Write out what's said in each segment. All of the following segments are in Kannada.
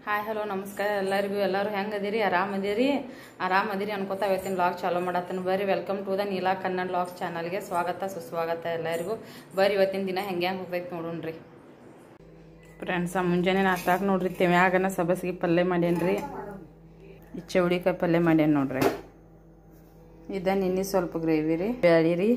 ಹಾಯ್ ಹಲೋ ನಮಸ್ಕಾರ ಎಲ್ಲರಿಗೂ ಎಲ್ಲರೂ ಹೆಂಗೆ ಅದೀರಿ ಆರಾಮದಿರಿ ಆರಾಮದಿರಿ ಅನ್ಕೋತಾ ಇವತ್ತಿನ ಲಾಗ್ ಚಾಲೂ ಮಾಡತ್ತನ ಬರ್ರಿ welcome to the Neela Kannada vlogs ಚಾನಲ್ಗೆ ಸ್ವಾಗತ ಸುಸ್ವಾಗತ ಎಲ್ಲರಿಗೂ ಬರ್ರಿ ಇವತ್ತಿನ ದಿನ ಹೆಂಗೆ ಹೆಂಗೆ ಹೋಗ್ತೈತೆ ನೋಡೋಣ್ರಿ ಫ್ರೆಂಡ್ಸ ಮುಂಜಾನೆ ನಾಷ್ಟಾಕ್ ನೋಡ್ರಿ ತೆವ್ಯಾಗನ ಸಬಸ್ಗಿ ಪಲ್ಯ ಮಾಡೇನ್ರಿ ಈ ಚೌಳಿಕಾಯಿ ಪಲ್ಯ ಮಾಡೇನಿ ನೋಡ್ರಿ ಇದ ನಿನ್ನೆ ಸ್ವಲ್ಪ ಗ್ರೇವಿ ರೀ ಬ್ಯಾಳಿ ರೀ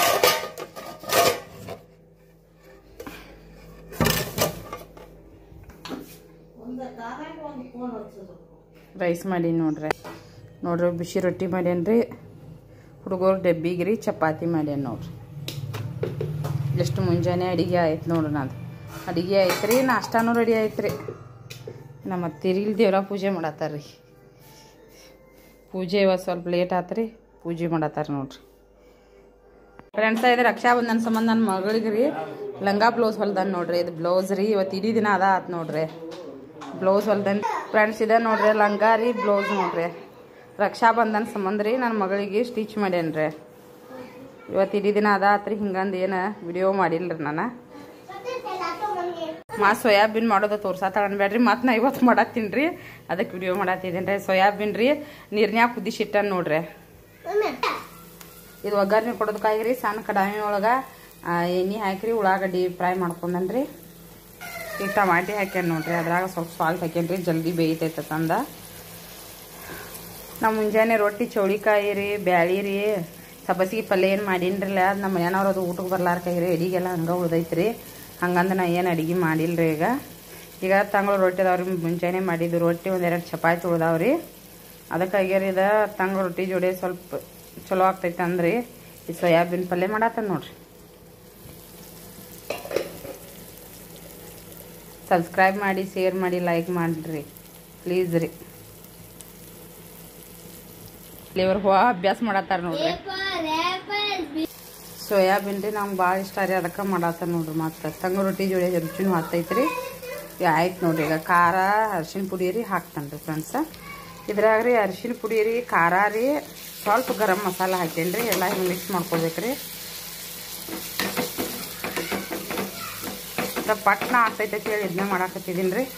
ರೈಸ್ ಮಾಡೀನಿ ನೋಡ್ರಿ ನೋಡ್ರಿ ಬಿಸಿ ರೊಟ್ಟಿ ಮಾಡೇನ್ರಿ ಹುಡುಗರು ಡಬ್ಬಿಗೆ ರೀ ಚಪಾತಿ ಮಾಡ್ಯಾನ ನೋಡ್ರಿ ಎಷ್ಟು ಮುಂಜಾನೆ ಅಡಿಗೆ ಆಯ್ತು ನೋಡ್ರಿ ನಂದು ಅಡಿಗೆ ಆಯ್ತು ರೀ ನಾಷ್ಟಾನು ರೆಡಿ ಆಯ್ತು ರೀ ನಮ್ಮ ತಿರಿಲ್ ದೇವ್ರ ಪೂಜೆ ಮಾಡತ್ತಾರ ರೀ ಪೂಜೆ ಇವತ್ತು ಸ್ವಲ್ಪ ಲೇಟ್ ಆತು ರೀ ಪೂಜೆ ಮಾಡತ್ತಾರ ನೋಡ್ರಿ ಫ್ರೆಂಡ್ಸ ಇದು ರಕ್ಷಾಬಂಧನ ಸಂಬಂಧ ನನ್ನ ಮಗಳಿಗೆ ರೀ ಲಂಗ ಬ್ಲೌಸ್ ಹೊಲ್ದಾನ ನೋಡ್ರಿ ಇದು ಬ್ಲೌಸ್ ರೀ ಇವತ್ತು ಇಡೀ ದಿನ ಅದ ಆತು ನೋಡ್ರಿ ಬ್ಲೌಸ್ ಹೊಲ್ದನ್ ಫ್ರೆಂಡ್ಸ್ ಇದೆ ನೋಡ್ರಿ ಲಂಗ ರೀ ಬ್ಲೌಸ್ ನೋಡ್ರಿ ರಕ್ಷಾಬಂಧನ ಸಂಬಂಧ ರೀ ನನ್ನ ಮಗಳಿಗೆ ಸ್ಟಿಚ್ ಮಾಡ್ಯಾನ್ರಿ ಇವತ್ತು ಇಡೀ ದಿನ ಅದ ಆತ್ರಿ ಹಿಂಗಂದು ಏನು ವಿಡಿಯೋ ಮಾಡಿಲ್ರಿ ನಾನು ಮಾ ಸೋಯಾಬೀನ್ ಮಾಡೋದು ತೋರ್ಸಾತ ಅನ್ಬೇಡ್ರಿ ಮತ್ತೆ ನಾ ಇವತ್ತು ಮಾಡತ್ತೀನಿ ರೀ ಅದಕ್ಕೆ ವಿಡಿಯೋ ಮಾಡತ್ತಿದ್ದೀನಿ ರೀ ಸೋಯಾಬೀನ್ ರೀ ನೀರ್ನ್ಯಾಗ ಕುದಿಸಿಟ್ಟನ್ ನೋಡ್ರಿ ಇದು ಒಗ್ಗರಣೆ ಕೊಡೋದಕ್ಕಾಗಿ ರೀ ಸಣ್ಣ ಕಡಾಯಿ ಒಳಗೆ ಎಣ್ಣೆ ಹಾಕಿರಿ ಉಳ್ಳಾಗಡ್ಡಿ ಫ್ರೈ ಮಾಡ್ಕೊಂಡನ್ರಿ ಈಗ ಟಮಾಟಿ ಹಾಕ್ಯಾನ ನೋಡ್ರಿ ಅದ್ರಾಗ ಸ್ವಲ್ಪ ಸಾಲ್ಟ್ ಹಾಕ್ಯಾನ್ರಿ ಜಲ್ದಿ ಬೇಯ್ತೈತೆ ತಂದ ನಾವು ಮುಂಜಾನೆ ರೊಟ್ಟಿ ಚೌಳಿಕಾಯಿ ರೀ ಬ್ಯಾಳಿ ರೀ ಸಬಸಿಗೆ ಪಲ್ಯ ಏನು ಮಾಡೀನ್ರಲ್ಲ ಅದು ನಮ್ಮ ಮನೆಯವ್ರು ಅದು ಊಟಕ್ಕೆ ಬರ್ಲಾರ್ಕಾಗಿ ರೀ ಅಡಿಗೆಲ್ಲ ಹಂಗೆ ಉಳ್ದೈತ್ರಿ ಹಂಗಂದು ನಾ ಏನು ಅಡಿಗೆ ಮಾಡಿಲ್ರಿ ಈಗ ಈಗ ತಂಗಳು ರೊಟ್ಟಿ ಅದಾವ್ರಿ ಮುಂಜಾನೆ ಮಾಡಿದ್ದು ರೊಟ್ಟಿ ಒಂದೆರಡು ಚಪಾತಿ ಉಳ್ದಾವ್ರಿ ಅದಕ್ಕಾಗಿ ರೀ ಇದು ತಂಗಳು ರೊಟ್ಟಿ ಜೋಡಿ ಸ್ವಲ್ಪ ಚಲೋ ಆಗ್ತೈತೆ ಅಂದ್ರಿ ಈ ಸೋಯಾಬೀನ್ ಪಲ್ಯ ಮಾಡತ್ತ ನೋಡ್ರಿ ಸಬ್ಸ್ಕ್ರೈಬ್ ಮಾಡಿ ಶೇರ್ ಮಾಡಿ ಲೈಕ್ ಮಾಡಿರಿ ಪ್ಲೀಸ್ ರೀ ಫ್ಲೇವರ್ ಹೂವು ಅಭ್ಯಾಸ ಮಾಡತ್ತಾರ ನೋಡ್ರಿ ಸೋಯಾಬೀನ್ ರೀ ನಮ್ಗೆ ಭಾಳ ಇಷ್ಟ ರೀ ಅದಕ್ಕೆ ಮಾಡತ್ತಾರ ನೋಡ್ರಿ ಮತ್ತೆ ತಂಗ ರೊಟ್ಟಿ ಜೋಡಿ ರುಚಿನೂ ಹತ್ತೈತ್ರಿ ಈಗ ಆಯ್ತು ನೋಡ್ರಿ ಈಗ ಖಾರ ಅರಿಶಿನ ಪುಡಿ ರೀ ಹಾಕ್ತಾನೆ ರೀ ಫ್ರೆಂಡ್ಸ ಇದ್ರಾಗ ರೀ ಅರಿಶಿನ ಪುಡಿ ರೀ ಖಾರ ರೀ ಸ್ವಲ್ಪ ಗರಂ ಮಸಾಲ ಹಾಕೇನಿ ರೀ ಎಲ್ಲ ಹಿಂಗೆ ಮಿಕ್ಸ್ ಮಾಡ್ಕೋಬೇಕ್ರಿ ಪಟ್ನ ಆಗ್ತೈತೆ ಹೇಳಿ ಇದನ್ನ ಮಾಡಾಕತ್ತಿದ್ದೀನಿ ರೀ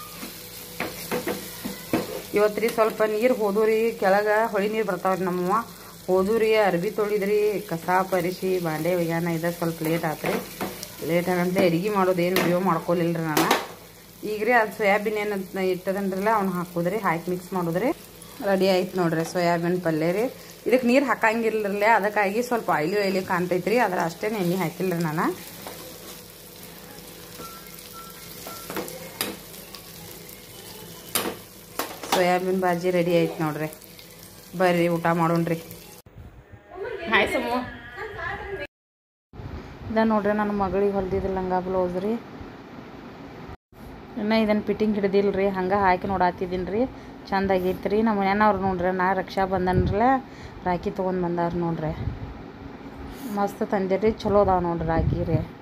ಇವತ್ತು ರೀ ಸ್ವಲ್ಪ ನೀರು ಹೋದು ರೀ ಕೆಳಗೆ ಹೊಳಿ ನೀರು ಬರ್ತಾವ್ರಿ ನಮ್ಮವ್ವ ಹೋದು ರೀ ಅರ್ಬಿ ತೊಳಿದ್ರಿ ಕಸ ಪರಿಸಿ ಬಾಂಡೆ ಒಗ್ಯಾನ ಇದೆ ಸ್ವಲ್ಪ ಲೇಟ್ ಆತ್ರಿ ಲೇಟ್ ಆಗಂತ ಅಡಿಗೆ ಮಾಡೋದು ಏನು ವಿಡಿಯೋ ಮಾಡ್ಕೊಲಿಲ್ಲ ರೀ ನಾನು ಈಗ ರೀ ಅದು ಸೋಯಾಬೀನ್ ಏನು ಇಟ್ಟದನ್ರಲ್ಲ ಅವ್ನು ಹಾಕೋದ್ರಿ ಹಾಕಿ ಮಿಕ್ಸ್ ಮಾಡೋದ್ರಿ ರೆಡಿ ಆಯ್ತು ನೋಡ್ರಿ ಸೋಯಾಬೀನ್ ಪಲ್ಯ ರೀ ಇದಕ್ಕೆ ನೀರು ಹಾಕಂಗಿಲ್ಲರಲ್ಲ ಅದಕ್ಕಾಗಿ ಸ್ವಲ್ಪ ಆಯ್ಲಿ ಆಯ್ಲಿ ಕಾಣ್ತೈತ್ರಿ ಅದ್ರ ಅಷ್ಟೇ ಎಣ್ಣೆ ಹಾಕಿಲ್ಲ ನಾನು ಸೋಯಾಬೀನ್ ಬಾಜಿ ರೆಡಿ ಆಯ್ತು ನೋಡ್ರಿ ಬರ್ರಿ ಊಟ ಮಾಡೋಣ್ರಿ ಹಾಯ್ ಸಮು ಇದ ನೋಡ್ರಿ ನನ್ನ ಮಗಳಿಗೆ ಹೊಲ್ದಿದ್ದು ಲಂಗ ಬ್ಲೌಸ್ ರೀ ಇನ್ನು ಇದನ್ನು ಫಿಟ್ಟಿಂಗ್ ಹಿಡ್ದಿಲ್ಲ ರೀ ಹಂಗೆ ಹಾಕಿ ನೋಡಾತಿದ್ದೀನಿ ರೀ ಚಂದ ಆಗೈತೆ ರೀ ನಮ್ಮ ಮನೆಯವ್ರು ನೋಡ್ರಿ ನಾ ರಕ್ಷಾ ಬಂದನ್ರಲ್ಲ ರಾಖಿ ತೊಗೊಂಡು ಬಂದಾರ ನೋಡ್ರಿ ಮಸ್ತ್ ತಂದಿರಿ ಚಲೋ ಅದಾವ ನೋಡ್ರಿ ರಾಖಿ ರೀ